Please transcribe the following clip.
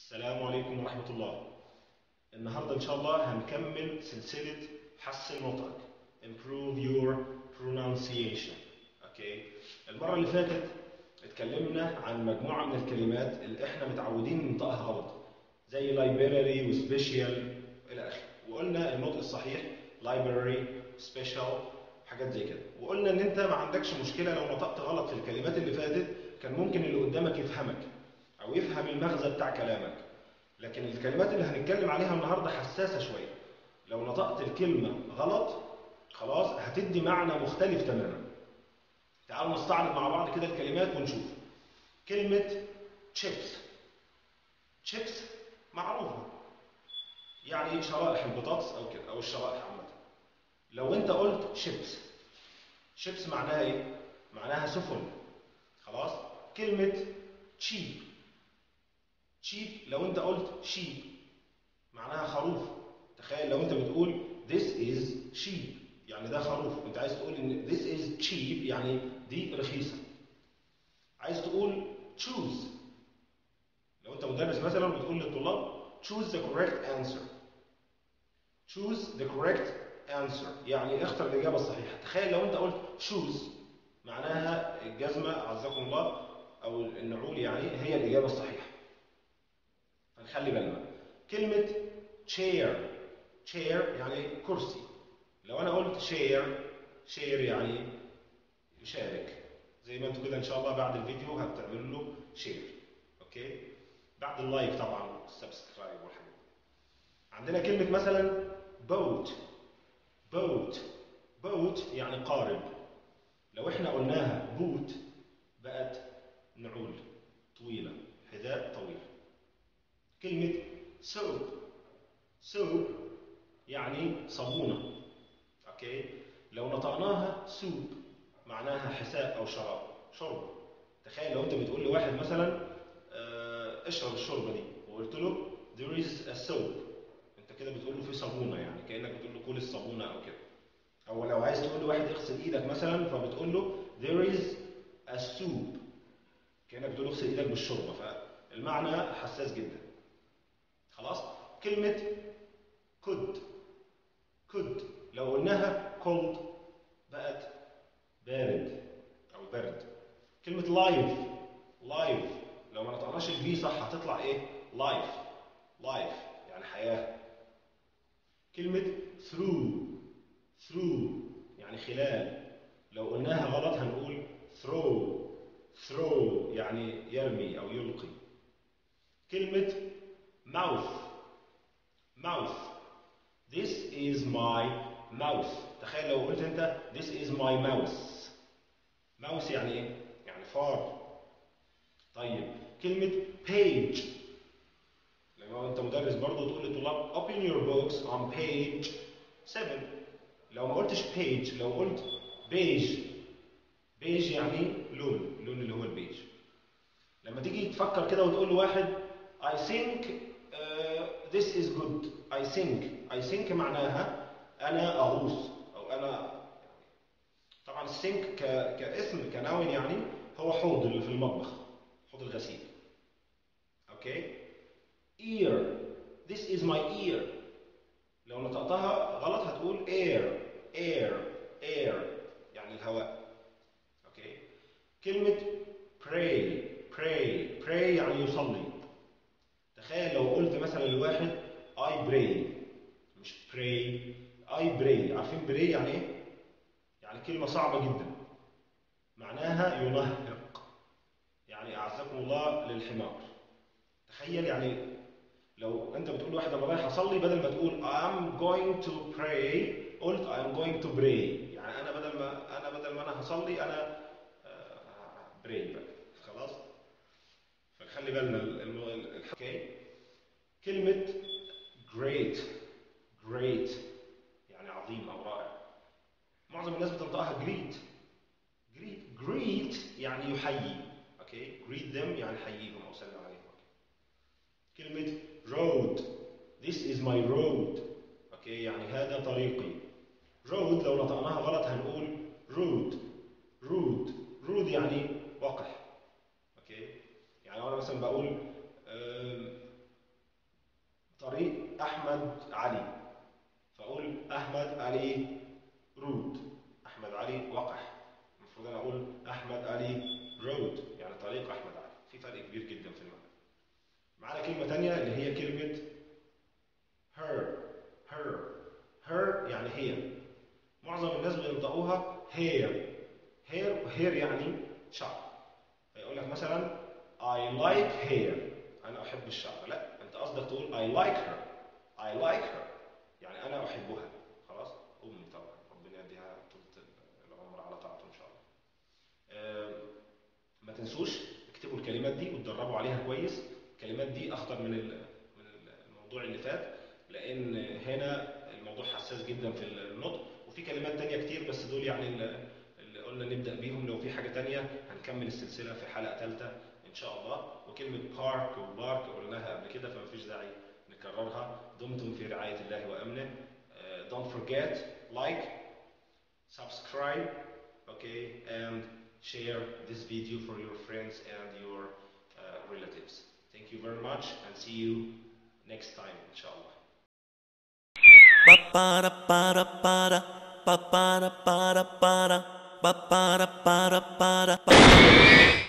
السلام عليكم ورحمة الله النهاردة إن شاء الله هنكمل سلسلة حسن نطقك improve your pronunciation أوكي المرة اللي فاتت اتكلمنا عن مجموعة من الكلمات اللي احنا متعودين ننطقها غلط زي library وسبيشال إلى آخره وقلنا النطق الصحيح library special حاجات زي كده وقلنا ان انت ما عندكش مشكلة لو نطقت غلط في الكلمات اللي فاتت كان ممكن اللي قدامك يفهمك او يفهم المغزى بتاع كلامك لكن الكلمات اللي هنتكلم عليها النهارده حساسه شويه لو نطقت الكلمه غلط خلاص هتدي معنى مختلف تماما تعالوا نستعرض مع بعض كده الكلمات ونشوف كلمه chips chips معروفه يعني شرائح البطاطس او كده او الشرائح عامه لو انت قلت شيبس شيبس معناها ايه معناها سفن خلاص كلمه cheap cheap لو انت قلت sheep معناها خروف تخيل لو انت بتقول this is sheep يعني ده خروف انت عايز تقول ان this is cheap يعني دي رخيصه عايز تقول choose لو انت مدرس مثلا بتقول للطلاب choose the correct answer choose the correct answer يعني اختر الاجابه الصحيحه تخيل لو انت قلت shoes معناها الجزمه اعزكم الله او النعول يعني هي الاجابه الصحيحه فنخلي بالنا كلمه chair chair يعني كرسي لو انا قلت share share يعني يشارك زي ما انتوا كده ان شاء الله بعد الفيديو هتعملوا له شير اوكي بعد اللايك طبعا السبسكرايب والحاجات دي عندنا كلمه مثلا boat boat boat يعني قارب لو احنا قلناها بوت بقت نعول طويلة حذاء طويل كلمة soap soap يعني صابونة اوكي لو نطقناها سوب معناها حساء او شراب شرب تخيل لو انت بتقول لواحد مثلا اه اشرب الشوربة دي وقلت له there is a soap انت كده بتقول له في صابونة يعني كأنك بتقول له كل الصابونة او كده او لو عايز تقول لواحد اغسل ايدك مثلا فبتقول له there is a soup كانك بتقول اغسل ايدك بالشوربه فالمعنى حساس جدا خلاص كلمه could could لو قلناها cold بقت بارد او برد كلمه live live لو ما نطقناش الفي صح هتطلع ايه life life يعني حياه كلمه through through يعني خلال لو قلناها غلط هنقول throw throw يعني يرمي أو يلقي كلمة mouth mouth this is my mouth تخيل لو قلت أنت this is my mouse mouse يعني إيه؟ يعني فار طيب كلمة page لما أنت مدرس برضه تقول للطلاب open your books on page 7 لو ما قلتش page لو قلت beige بيج يعني لون اللون اللي هو البيج لما تيجي تفكر كده وتقول لواحد I think uh, this is good I think I think معناها أنا أغوص أو أنا طبعا السينك ك... كاسم كناون يعني هو حوض اللي في المطبخ حوض الغسيل اوكي ear this is my ear لو نطقتها غلط هتقول air air air يعني الهواء اوكي كلمة pray pray pray يعني يصلي تخيل لو قلت مثلا لواحد I pray مش pray I pray عارفين pray يعني ايه؟ يعني كلمة صعبة جدا معناها ينهق يعني أعزكم الله للحمار تخيل يعني لو أنت بتقول لواحد أنا رايح أصلي بدل ما تقول I'm going to pray قلت I'm going to pray يعني أنا بدل ما أنا بدل ما أنا هصلي أنا بري بقى خلاص فخلي بالنا اوكي كلمة great great يعني عظيم أو رائع معظم الناس بتنطقها greet greet greet يعني يحيي اوكي greet them يعني حييهم أو سلم عليهم كلمة road this is my road اوكي يعني هذا طريقي road لو نطقناها غلط هنقول road rude رود يعني وقح اوكي يعني انا مثلا بقول احمد علي فاقول احمد علي رود احمد علي وقح المفروض انا اقول احمد علي رود يعني طريق احمد علي في فرق كبير جدا في المعنى معانا كلمه تانية اللي هي كلمه her her her يعني هي معظم الناس بينطقوها hair hair hair يعني شعر فيقول لك مثلا I like hair انا احب الشعر لا انت قصدك تقول I like her I like her يعني انا احبها خلاص امي طبعا ربنا يديها طول العمر على طاعته ان شاء الله آم، ما تنسوش اكتبوا الكلمات دي وتدربوا عليها كويس الكلمات دي اخطر من ال- من الموضوع اللي فات لان هنا الموضوع حساس جدا في النطق وفي كلمات تانية كتير بس دول يعني ال- اللي قلنا نبدا بيهم لو في حاجه تانية هنكمل السلسله في حلقه ثالثه ان شاء الله وكلمه بارك وبارك قلناها قبل كده فمفيش داعي نكررها دمتم في رعايه الله وامنه Uh, don't forget like subscribe okay and share this video for your friends and your uh, relatives thank you very much and see you next time inshallah ba ba da ba da ba da ba ba da ba da ba da ba ba da ba da ba da ba